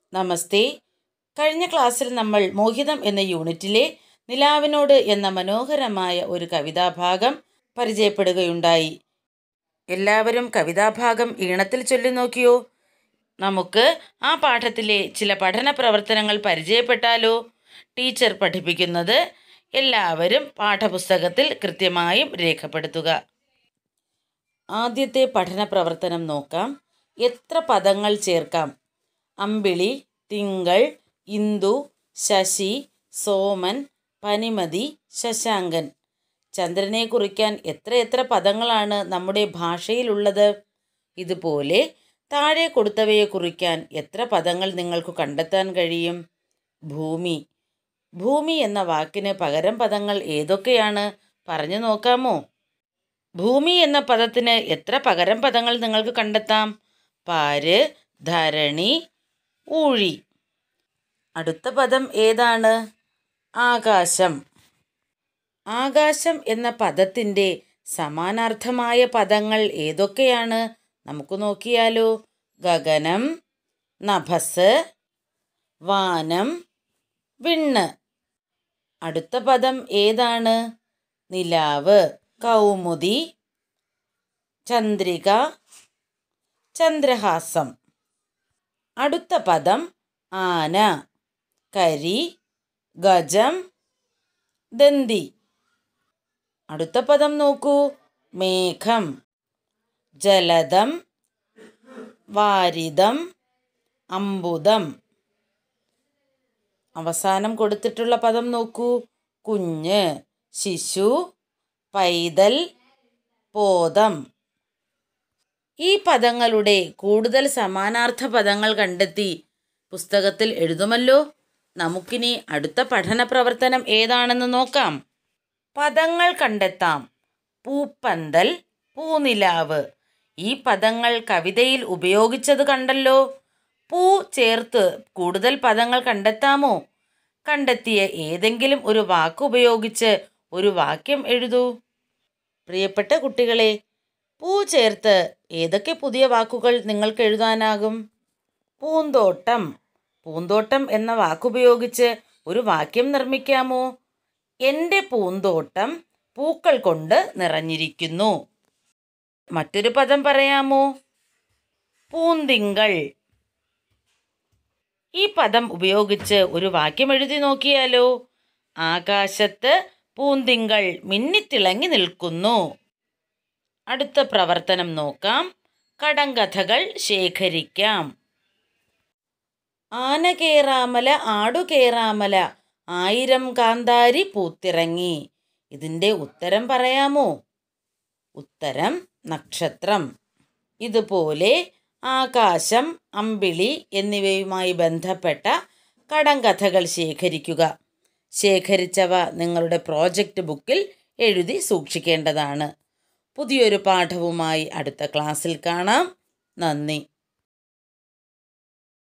നമസ്തേ കഴിഞ്ഞ ക്ലാസ്സിൽ നമ്മൾ മോഹിതം എന്ന യൂണിറ്റിലെ നിലാവിനോട് എന്ന മനോഹരമായ ഒരു കവിതാഭാഗം പരിചയപ്പെടുകയുണ്ടായി എല്ലാവരും കവിതാഭാഗം ഈണത്തിൽ ചൊല്ലി നോക്കിയോ നമുക്ക് ആ പാഠത്തിലെ ചില പഠന പ്രവർത്തനങ്ങൾ പരിചയപ്പെട്ടാലോ ടീച്ചർ പഠിപ്പിക്കുന്നത് എല്ലാവരും പാഠപുസ്തകത്തിൽ കൃത്യമായും രേഖപ്പെടുത്തുക ആദ്യത്തെ പഠന പ്രവർത്തനം നോക്കാം എത്ര പദങ്ങൾ ചേർക്കാം അമ്പിളി തിങ്കൾ ഇന്ദു ശശി സോമൻ പനിമതി ശശാങ്കൻ ചന്ദ്രനെ കുറിക്കാൻ എത്ര എത്ര പദങ്ങളാണ് നമ്മുടെ ഭാഷയിലുള്ളത് ഇതുപോലെ താഴെ കൊടുത്തവയെ കുറിക്കാൻ എത്ര പദങ്ങൾ നിങ്ങൾക്ക് കണ്ടെത്താൻ കഴിയും ഭൂമി ഭൂമി എന്ന വാക്കിന് പകരം പദങ്ങൾ ഏതൊക്കെയാണ് പറഞ്ഞു നോക്കാമോ ഭൂമി എന്ന പദത്തിന് എത്ര പകരം പദങ്ങൾ നിങ്ങൾക്ക് കണ്ടെത്താം പാര് ധരണി ഊഴി അടുത്ത പദം ഏതാണ് ആകാശം ആകാശം എന്ന പദത്തിൻ്റെ സമാനാർത്ഥമായ പദങ്ങൾ ഏതൊക്കെയാണ് നമുക്ക് നോക്കിയാലോ ഗഗനം നഭസ് വാനം വിണ്ണ് അടുത്ത പദം ഏതാണ് നിലാവ് കൗമുദി ചന്ദ്രിക ചന്ദ്രഹാസം അടുത്ത പദം ആന കരി ഗജം ദന്തി അടുത്ത പദം നോക്കൂ മേഘം ജലദം വാരിദം അമ്പുദം അവസാനം കൊടുത്തിട്ടുള്ള പദം നോക്കൂ കുഞ്ഞ് ശിശു പൈതൽ പോതം ഈ പദങ്ങളുടെ കൂടുതൽ സമാനാർത്ഥ പദങ്ങൾ കണ്ടെത്തി പുസ്തകത്തിൽ എഴുതുമല്ലോ നമുക്കിനി അടുത്ത പഠന പ്രവർത്തനം ഏതാണെന്ന് നോക്കാം പദങ്ങൾ കണ്ടെത്താം പൂപ്പന്തൽ പൂനിലാവ് ഈ പദങ്ങൾ കവിതയിൽ ഉപയോഗിച്ചത് കണ്ടല്ലോ പൂ ചേർത്ത് കൂടുതൽ പദങ്ങൾ കണ്ടെത്താമോ കണ്ടെത്തിയ ഏതെങ്കിലും ഒരു വാക്ക് ഉപയോഗിച്ച് ഒരു വാക്യം എഴുതൂ പ്രിയപ്പെട്ട കുട്ടികളെ പൂ ചേർത്ത് ഏതൊക്കെ പുതിയ വാക്കുകൾ നിങ്ങൾക്ക് എഴുതാനാകും പൂന്തോട്ടം പൂന്തോട്ടം എന്ന വാക്കുപയോഗിച്ച് ഒരു വാക്യം നിർമ്മിക്കാമോ എൻ്റെ പൂന്തോട്ടം പൂക്കൾ കൊണ്ട് നിറഞ്ഞിരിക്കുന്നു മറ്റൊരു പദം പറയാമോ പൂന്തിങ്കൾ ഈ പദം ഉപയോഗിച്ച് ഒരു വാക്യം എഴുതി നോക്കിയാലോ ആകാശത്ത് പൂന്തിങ്കൾ മിന്നിത്തിളങ്ങി നിൽക്കുന്നു അടുത്ത പ്രവർത്തനം നോക്കാം കടങ്കഥകൾ ശേഖരിക്കാം ആന കേറാമല ആടു കേറാമല ആയിരം കാന്താരി പൂത്തിറങ്ങി ഇതിൻ്റെ ഉത്തരം പറയാമോ ഉത്തരം നക്ഷത്രം ഇതുപോലെ ആകാശം അമ്പിളി എന്നിവയുമായി ബന്ധപ്പെട്ട കടങ്കഥകൾ ശേഖരിക്കുക ശേഖരിച്ചവ നിങ്ങളുടെ പ്രോജക്റ്റ് ബുക്കിൽ എഴുതി സൂക്ഷിക്കേണ്ടതാണ് പുതിയൊരു പാഠവുമായി അടുത്ത ക്ലാസ്സിൽ കാണാം നന്ദി